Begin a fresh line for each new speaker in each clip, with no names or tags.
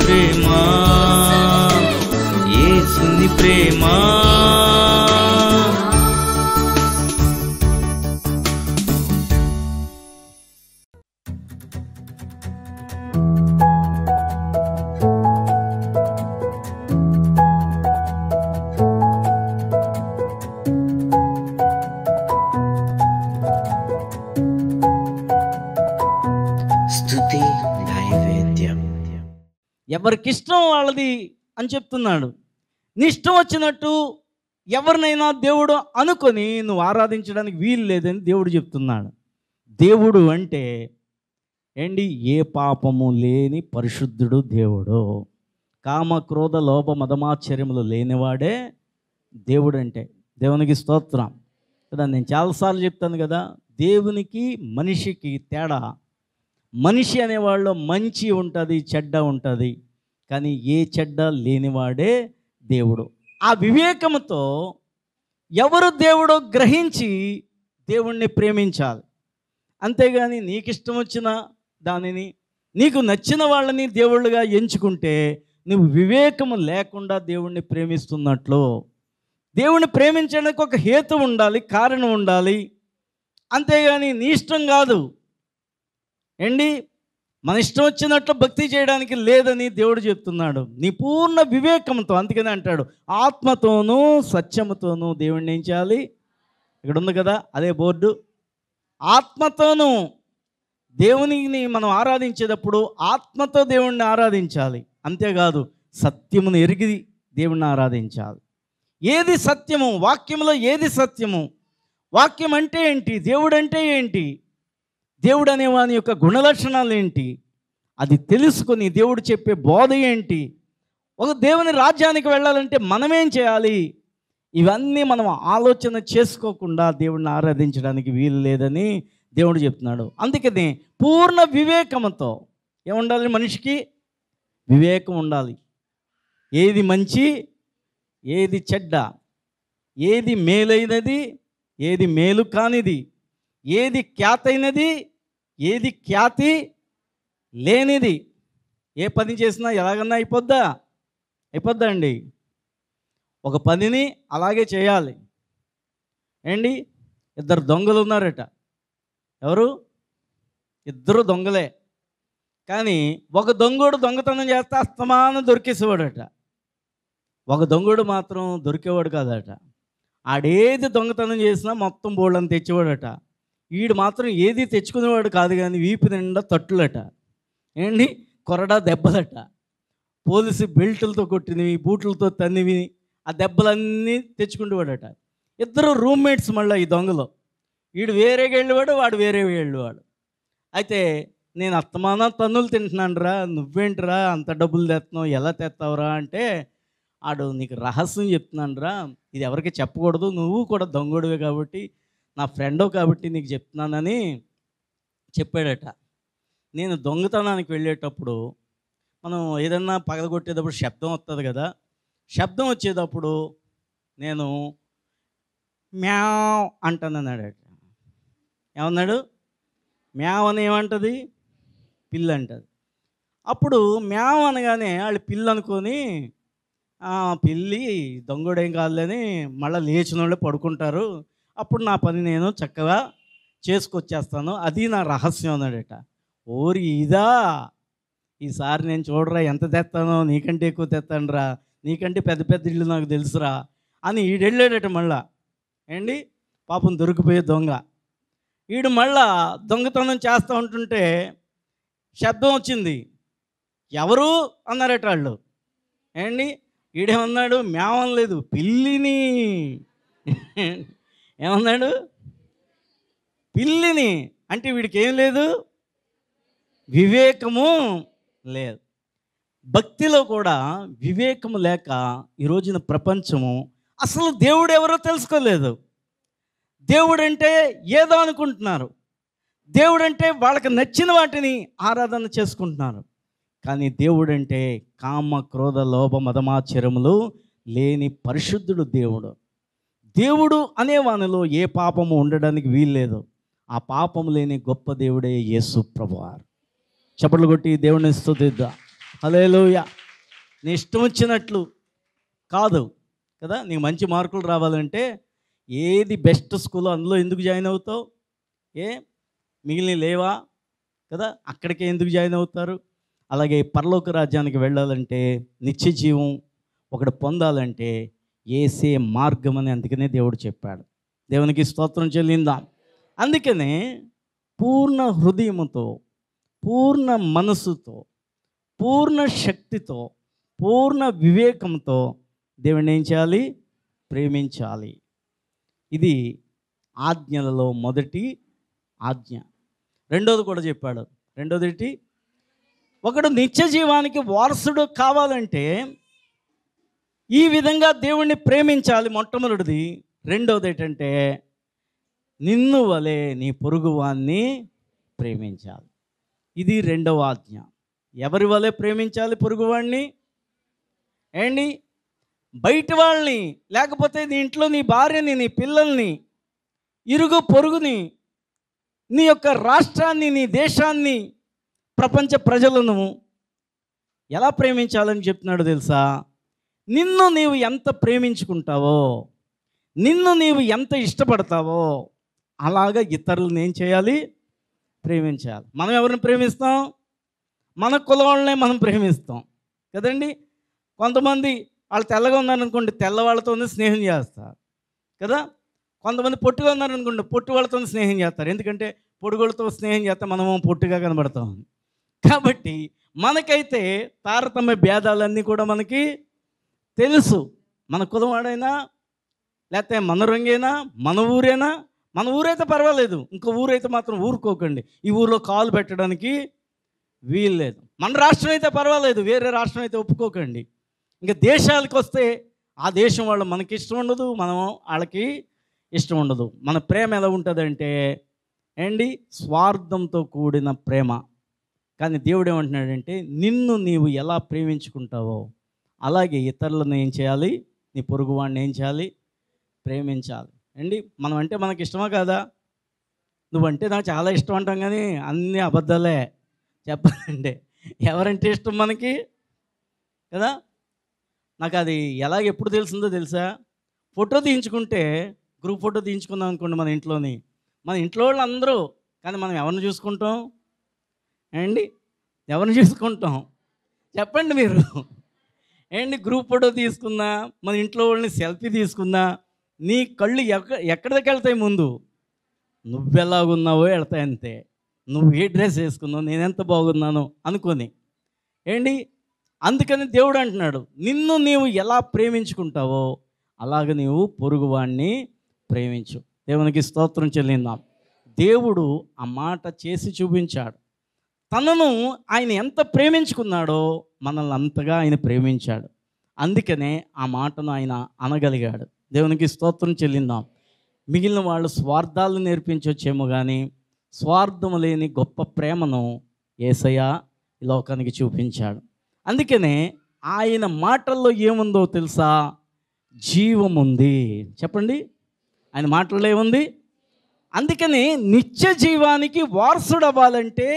ప్రేమ ఏసుని ప్రేమ
స్తుతి నైవేద్యం
ఎవరికిష్టం వాళ్ళది అని చెప్తున్నాడు నీ ఇష్టం వచ్చినట్టు ఎవరినైనా దేవుడు అనుకొని నువ్వు ఆరాధించడానికి వీలు లేదని దేవుడు చెప్తున్నాడు దేవుడు అంటే ఏంటి ఏ పాపము లేని పరిశుద్ధుడు దేవుడు కామ క్రోధ లోభ మదమాశ్చర్యములు లేనివాడే దేవుడు అంటే దేవునికి స్తోత్రం కదా నేను చాలాసార్లు చెప్తాను కదా దేవునికి మనిషికి తేడా మనిషి అనేవాళ్ళు మంచి ఉంటుంది చెడ్డ ఉంటుంది కానీ ఏ చెడ్డ లేనివాడే దేవుడు ఆ వివేకముతో ఎవరు దేవుడో గ్రహించి దేవుణ్ణి ప్రేమించాలి అంతేగాని నీకు ఇష్టం వచ్చిన దానిని నీకు నచ్చిన వాళ్ళని దేవుళ్ళుగా ఎంచుకుంటే నువ్వు వివేకము లేకుండా దేవుణ్ణి ప్రేమిస్తున్నట్లు దేవుణ్ణి ప్రేమించడానికి ఒక హేతు ఉండాలి కారణం ఉండాలి అంతేగాని నీ ఇష్టం కాదు ఏండి మన ఇష్టం వచ్చినట్లు భక్తి చేయడానికి లేదని దేవుడు చెప్తున్నాడు నీ పూర్ణ వివేకంతో అందుకనే అంటాడు ఆత్మతోనూ సత్యముతోనూ దేవుణ్ణి ఏం చేయాలి ఇక్కడ ఉంది కదా అదే బోర్డు ఆత్మతోనూ దేవునిని మనం ఆరాధించేటప్పుడు ఆత్మతో దేవుణ్ణి ఆరాధించాలి అంతేకాదు సత్యమును ఎరిగి దేవుణ్ణి ఆరాధించాలి ఏది సత్యము వాక్యంలో ఏది సత్యము వాక్యం అంటే ఏంటి దేవుడు అంటే ఏంటి దేవుడు అనే వాని యొక్క గుణలక్షణాలు ఏంటి అది తెలుసుకొని దేవుడు చెప్పే బోధ ఏంటి ఒక దేవుని రాజ్యానికి వెళ్ళాలంటే మనమేం చేయాలి ఇవన్నీ మనం ఆలోచన చేసుకోకుండా దేవుడిని ఆరాధించడానికి వీలు లేదని దేవుడు చెప్తున్నాడు అందుకని పూర్ణ వివేకంతో ఏముండాలి మనిషికి వివేకం ఉండాలి ఏది మంచి ఏది చెడ్డ ఏది మేలైనది ఏది మేలు కానిది ఏది ఖ్యాతైనది ఏది ఖ్యాతి లేనిది ఏ పని చేసినా ఎలాగన్నా అయిపోద్దా అయిపోద్దా అండి ఒక పనిని అలాగే చేయాలి ఏండి ఇద్దరు దొంగలు ఉన్నారట ఎవరు ఇద్దరు దొంగలే కానీ ఒక దొంగోడు దొంగతనం చేస్తే అస్తమానం దొరికేసేవాడట ఒక దొంగోడు మాత్రం దొరికేవాడు కాదట ఆడేది దొంగతనం చేసినా మొత్తం బోళ్ళని తెచ్చేవాడట వీడు మాత్రం ఏది తెచ్చుకునేవాడు కాదు కానీ వీపు నిండా తట్టులట ఏంటి కొరడా దెబ్బలట పోలీసు బెల్టులతో కొట్టినవి బూట్లతో తన్నివి ఆ దెబ్బలన్నీ తెచ్చుకుంటేవాడట ఇద్దరు రూమ్మేట్స్ మళ్ళీ ఈ దొంగలో వీడు వేరేగా వెళ్ళేవాడు వాడు వేరే వెళ్ళేవాడు అయితే నేను అత్తమానం తన్నులు తింటున్నాను రా నువ్వేంటిరా అంత డబ్బులు తెస్తున్నావు ఎలా తెస్తావురా అంటే ఆడు నీకు రహస్యం చెప్తున్నాను రా ఇది ఎవరికి చెప్పకూడదు నువ్వు కూడా దొంగడివే కాబట్టి నా ఫ్రెండో కాబట్టి నీకు చెప్తున్నానని చెప్పాడట నేను దొంగతనానికి వెళ్ళేటప్పుడు మనం ఏదన్నా పగలగొట్టేటప్పుడు శబ్దం వస్తుంది కదా శబ్దం వచ్చేటప్పుడు నేను మ్యావ్ అంటానన్నాడట ఏమన్నాడు మ్యావ్ అని ఏమంటది పిల్లి అంటది అప్పుడు మ్యావ్ అనగానే వాళ్ళు పిల్లి అనుకొని "ఆ, పిల్లి దొంగడేం కాదులని మళ్ళీ లేచిన వాళ్ళే పడుకుంటారు అప్పుడు నా పని నేను చక్కగా చేసుకొచ్చేస్తాను అది నా రహస్యం అన్నాడట ఓరి ఇదా ఈసారి నేను చూడరా ఎంత తెస్తానో నీకంటే ఎక్కువ తెస్తానురా నీకంటే పెద్ద పెద్ద ఇల్లు నాకు తెలుసురా అని ఈడెళ్ళాడట మళ్ళా ఏండి పాపం దొరికిపోయే దొంగ వీడు మళ్ళా దొంగతనం చేస్తూ ఉంటుంటే శబ్దం వచ్చింది ఎవరు అన్నారట వాళ్ళు ఏండి ఈడేమన్నాడు మేమం లేదు పిల్లిని ఏమన్నాడు పిల్లిని అంటే వీడికి ఏం లేదు వివేకము లేదు భక్తిలో కూడా వివేకము లేక ఈ రోజున ప్రపంచము అసలు దేవుడు ఎవరో తెలుసుకోలేదు దేవుడు అంటే ఏదో అనుకుంటున్నారు దేవుడు అంటే వాళ్ళకి నచ్చిన వాటిని ఆరాధన చేసుకుంటున్నారు కానీ దేవుడు అంటే కామ క్రోధ లోభ మదమాచరములు లేని పరిశుద్ధుడు దేవుడు దేవుడు అనే వానిలో ఏ పాపము ఉండడానికి వీల్లేదు ఆ పాపము లేని గొప్ప దేవుడే యేసు ప్రభువారు చప్పట్లు కొట్టి దేవుడిని స్తుతిద్దాం హల్లెలూయా నీ ఇష్టం వచ్చినట్లు కాదు కదా నీకు మంచి మార్కులు రావాలంటే ఏది బెస్ట్ స్కూల్ అందులో ఎందుకు జాయిన్ అవుతావు ఏ మిగిలిన లేవా కదా అక్కడికే ఎందుకు జాయిన్ అవుతారు అలాగే పరలోక రాజ్యానికి వెళ్ళాలంటే నిత్య జీవం ఒకటి పొందాలంటే ఏసే మార్గం అని అందుకనే దేవుడు చెప్పాడు దేవునికి స్తోత్రం చెల్లిందాం అందుకనే పూర్ణ హృదయముతో పూర్ణ మనసుతో పూర్ణ శక్తితో పూర్ణ వివేకంతో దేవుడిని ఏం చేయాలి ప్రేమించాలి ఇది ఆజ్ఞలలో మొదటి ఆజ్ఞ రెండోది కూడా చెప్పాడు రెండోది ఏంటి ఒకడు నిత్య జీవానికి వారసుడు కావాలంటే ఈ విధంగా దేవుణ్ణి ప్రేమించాలి మొట్టమొదటిది రెండోది ఏంటంటే నిన్ను వలె నీ పొరుగువాన్ని ప్రేమించాలి ఇది రెండవ ఆజ్ఞ ఎవరి వలె ప్రేమించాలి పొరుగువాడిని ఏండి బయట వాళ్ళని లేకపోతే నీ ఇంట్లో నీ భార్యని నీ పిల్లల్ని ఇరుగు పొరుగుని నీ యొక్క రాష్ట్రాన్ని నీ దేశాన్ని ప్రపంచ ప్రజలను ఎలా ప్రేమించాలని చెప్తున్నాడు తెలుసా నిన్ను నీవు ఎంత ప్రేమించుకుంటావో నిన్ను నీవు ఎంత ఇష్టపడతావో అలాగా ఇతరులను ఏం చేయాలి ప్రేమించాలి మనం ఎవరిని ప్రేమిస్తాం మన కుల వాళ్ళనే మనం ప్రేమిస్తాం కదండి కొంతమంది వాళ్ళు తెల్లగా ఉన్నారనుకోండి తెల్ల వాళ్ళతోనే స్నేహం చేస్తారు కదా కొంతమంది పొట్టుగా ఉన్నారనుకోండి పొట్టు వాళ్ళతో స్నేహం చేస్తారు ఎందుకంటే పొడుగులతో స్నేహం చేస్తే మనము పొట్టుగా కనబడతాం కాబట్టి మనకైతే తారతమ్య భేదాలన్నీ కూడా మనకి తెలుసు మన కులవాడైనా లేకపోతే మన రంగైనా మన ఊరేనా మన ఊరైతే పర్వాలేదు ఇంకో ఊరైతే మాత్రం ఊరుకోకండి ఈ ఊర్లో కాలు పెట్టడానికి వీలు లేదు మన రాష్ట్రం అయితే పర్వాలేదు వేరే రాష్ట్రం అయితే ఒప్పుకోకండి ఇంకా దేశాలకు వస్తే ఆ దేశం వాళ్ళు మనకి ఇష్టం ఉండదు మనం వాళ్ళకి ఇష్టం ఉండదు మన ప్రేమ ఎలా ఉంటుందంటే ఏండి స్వార్థంతో కూడిన ప్రేమ కానీ దేవుడు ఏమంటున్నాడంటే నిన్ను నీవు ఎలా ప్రేమించుకుంటావో అలాగే ఇతరులను ఏం చేయాలి నీ పొరుగు వాడిని ఏం చేయాలి ప్రేమించాలి అండి మనం అంటే మనకి ఇష్టమా కాదా నువ్వంటే నాకు చాలా ఇష్టం అంటాం కానీ అన్నీ అబద్ధాలే చెప్పాలంటే ఎవరంటే ఇష్టం మనకి కదా నాకు అది ఎలాగ ఎప్పుడు తెలిసిందో తెలుసా ఫోటో తీయించుకుంటే గ్రూప్ ఫోటో తీయించుకుందాం అనుకోండి మన ఇంట్లోని మన ఇంట్లో వాళ్ళు అందరూ కానీ మనం ఎవరిని చూసుకుంటాం ఏండి ఎవరిని చూసుకుంటాం చెప్పండి మీరు ఏంటి గ్రూప్ ఫోటో తీసుకున్నా మన ఇంట్లో వాళ్ళని సెల్ఫీ తీసుకున్నా నీ కళ్ళు ఎక్క ఎక్కడికి వెళ్తాయి ముందు నువ్వెలాగున్నావో వెళ్తాయి అంతే నువ్వు ఏ డ్రెస్ వేసుకున్నావు నేనెంత బాగున్నాను అనుకొని ఏంటి అందుకని దేవుడు అంటున్నాడు నిన్ను నీవు ఎలా ప్రేమించుకుంటావో అలాగ నీవు పొరుగువాణ్ణి ప్రేమించు దేవునికి స్తోత్రం చెల్లిందాం దేవుడు ఆ మాట చేసి చూపించాడు తనను ఆయన ఎంత ప్రేమించుకున్నాడో మనల్ని అంతగా ఆయన ప్రేమించాడు అందుకనే ఆ మాటను ఆయన అనగలిగాడు దేవునికి స్తోత్రం చెల్లిందాం మిగిలిన వాళ్ళు స్వార్థాలు నేర్పించవచ్చేమో కానీ స్వార్థం లేని గొప్ప ప్రేమను ఏసయ్య ఈ లోకానికి చూపించాడు అందుకనే ఆయన మాటల్లో ఏముందో తెలుసా జీవం ఉంది చెప్పండి ఆయన మాటల్లో ఏముంది అందుకని నిత్య జీవానికి వారసుడు అవ్వాలంటే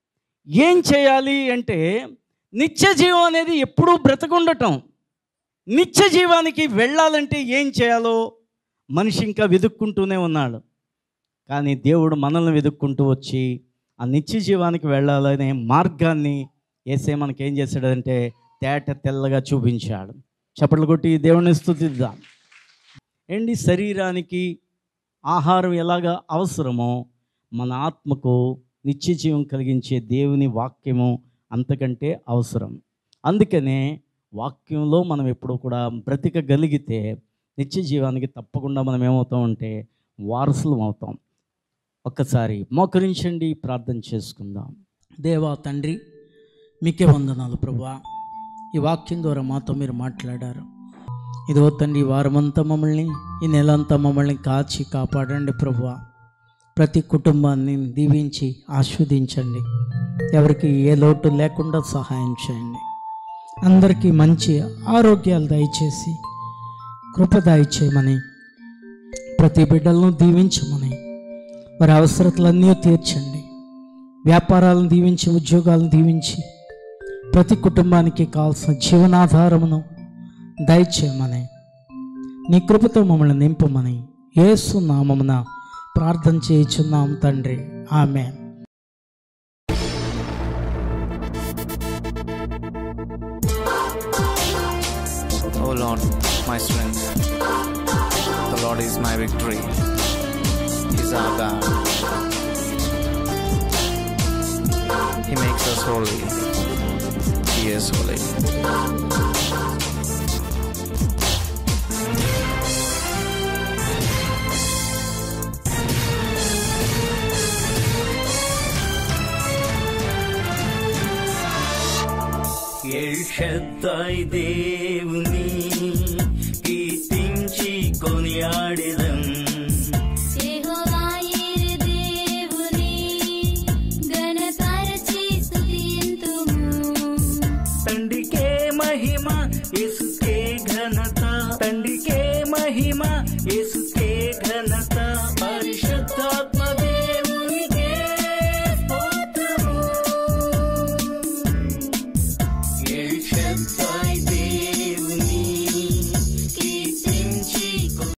ఏం చేయాలి అంటే నిత్య జీవం అనేది ఎప్పుడూ బ్రతకుండటం నిత్య జీవానికి వెళ్ళాలంటే ఏం చేయాలో మనిషి ఇంకా వెతుక్కుంటూనే ఉన్నాడు కానీ దేవుడు మనల్ని వెతుక్కుంటూ వచ్చి ఆ నిత్య జీవానికి వెళ్ళాలనే మార్గాన్ని వేసే మనకి ఏం చేశాడంటే తేట తెల్లగా చూపించాడు చప్పట్లు కొట్టి దేవుని స్థుతిద్దాం ఏంటి శరీరానికి ఆహారం ఎలాగా అవసరమో మన ఆత్మకు నిత్య జీవం కలిగించే దేవుని వాక్యము అంతకంటే అవసరం అందుకనే వాక్యంలో మనం ఎప్పుడు కూడా బ్రతికగలిగితే నిత్య జీవానికి తప్పకుండా మనం ఏమవుతాం అంటే వారసులం అవుతాం ఒక్కసారి మోకరించండి ప్రార్థన చేసుకుందాం
దేవా తండ్రి మీకే వందనాలు ప్రభా ఈ వాక్యం ద్వారా మాతో మీరు మాట్లాడారు ఇదో తండ్రి ఈ వారమంతా మమ్మల్ని ఈ నెలంతా మమ్మల్ని కాచి కాపాడండి ప్రభా ప్రతి కుటుంబాన్ని దీవించి ఆస్వాదించండి ఎవరికి ఏ లోటు లేకుండా సహాయం చేయండి అందరికీ మంచి ఆరోగ్యాలు దయచేసి కృప దయచేయమని ప్రతి బిడ్డలను దీవించమని వారి అవసరతలన్నీ తీర్చండి వ్యాపారాలను దీవించి ఉద్యోగాలను దీవించి ప్రతి కుటుంబానికి కావాల్సిన జీవనాధారమును దయచేయమని నీ కృపతో మమ్మల్ని నింపమని యేసు నామమున ప్రార్థన చేయుచున్నాం తండ్రి ఆమె
O Lord, my strength. The Lord is my victory. He is our God. He makes us holy. He is holy.
ఎల్షద్దాయ్ దేవుని కీర్తించి కొనియాడెద